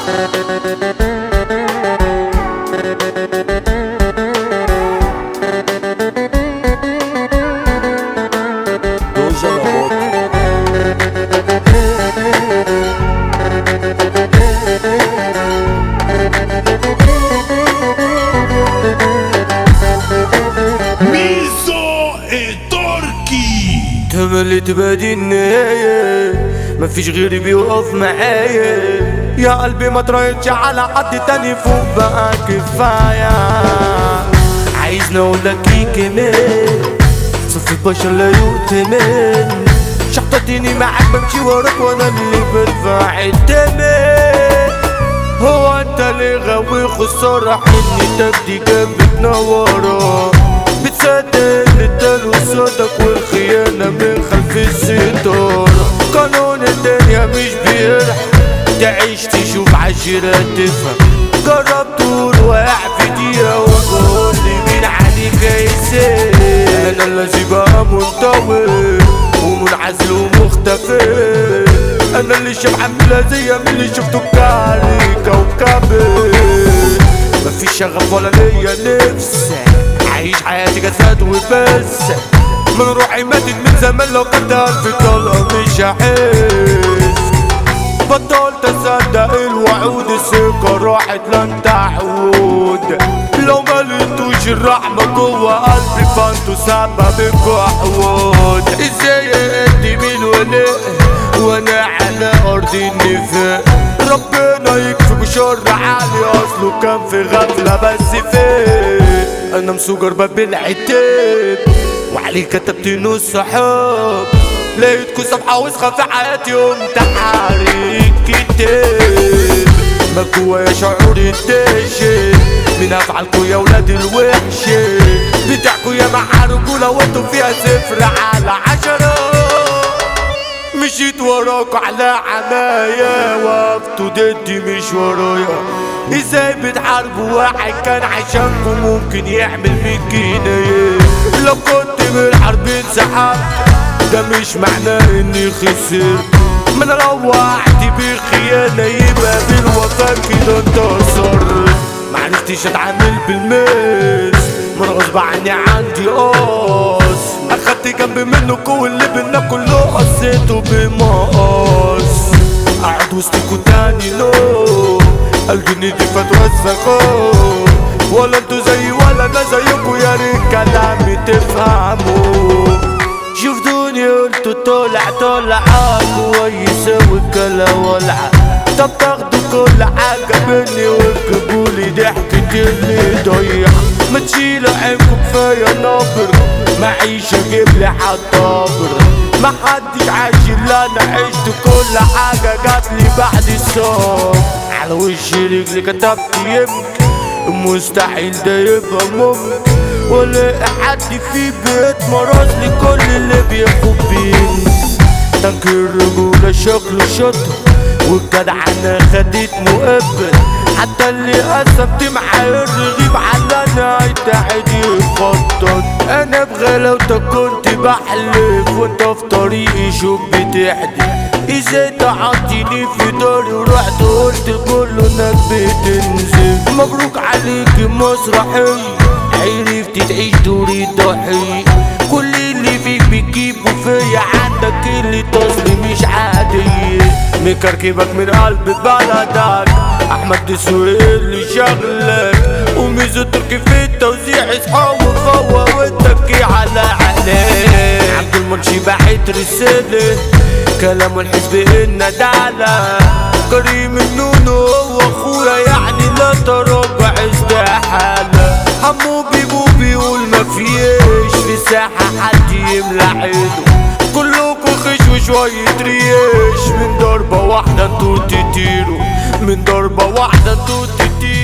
دوجة لابوط ميزو التركي تملي تبادي النهاية مفيش غيري بيوقف معايا يا قلبي ما ترايتش على حد تاني فوق بقى كفاية عايزني اقولك ايه كمان صف البشر لا يؤتمن شحطتني معاك بمشي وراك وانا اللي بدفع التمن هو انت اللي غاوي خسارة حني تبدي جنبي تنورة بتصدق اللي اداله صوتك والخيانة من خلف الستارة قانون الدنيا مش بيرح تعيش تشوف عشرة تفهم جرب تقول واقع في دقيقة وقول لي مين عليك يسير انا الذي بقى منطوي ومنعزل ومختفي انا اللي شبعان بلازية من اللي شفته بكاري كوكبي مفيش شغف ولا ليا نفس عايش حياتي جسد وبس من روحي ماتت من زمان لو خدت ألف طلقة مش هحس بطلت اصدق الوعود الثقة راحت لن تعود لو ما لقيتوش الرحمة جوه قلبي فانتوا سبب الجحود ازاي ادي مين ولاء وانا على ارض النفاق ربنا يكفي شر عالي اصله كان في غفلة بس فين انا مسوجر باب العتاب وعليه كتبت نص حب لقيتكوا صفحة وسخة في حياتي قمت حارق كتاب ما جوايا شعور الدشة من افعالكوا يا ولاد الوحشة بتاعكوا يا مع رجولة وانتوا فيها صفر على عشرة مشيت وراك على عماية وقفتوا ضدي مش ورايا ازاي بتحاربوا واحد كان عشانكم ممكن يعمل مية جنيه لو كنت من الحرب انسحبت ده مش معناه اني خسرت ما انا لو وقعت بخيانة يبقى بالوفاة كده انتصرت معرفتش اتعامل بالمثل ما انا غصب عني عندي قاص اخدت جنب منك واللي بينا كله قصيته بمقص قاعد وسطكوا تاني لو قلبي نضيف اتوسخوا ولا انتوا زيي ولا انا زيكوا يا ريت كلامي تفهموا شفتوني قلتوا طلع طلع كويس والكلا ولعة طب تاخدوا كل حاجة مني وتجيبولي ضحكة اللي ضيع ما تشيلوا عينكم كفاية نابر معيشة جيب لي حتى عبر ما حدش عايش اللي انا عشت كل حاجة جاتلي بعد الصبر على وش رجلي كتبت يمكن مستحيل ده يبقى ممكن ولا حد في بيت مرض لي كل اللي بياخد بيه تانك الرجولة شكله شطر والجدعنة خدت مقبل حتى اللي قسمت معاه الرغيب على انا هيتعد يخطط انا بغلاوتك كنت بحلف وانت في طريقي شوف بتحدي ازاي تعطيني في داري ورحت قلت كله انك بتنزل مبروك عليك مسرحية عرفت تعيش دوري ضحية كل اللي فيك بتجيبه فيا عندك اللي تصلي مش عادية مكركبك من قلب بلدك احمد دسوقي اللي شغلك وميزو تركي في التوزيع اصحاب وفوا واتكي على عليك عبد المنشي باعت رسالة كلام الحزب الندالة كريم النونو هو اخويا يعني لا تراجع استحالة حمو بيبو بيقول مفيش في ساحة حد يملى عينه كلكوا خش وشوية ريش من ضربة واحدة انتوا تطيروا من ضربة واحدة انتوا تطيروا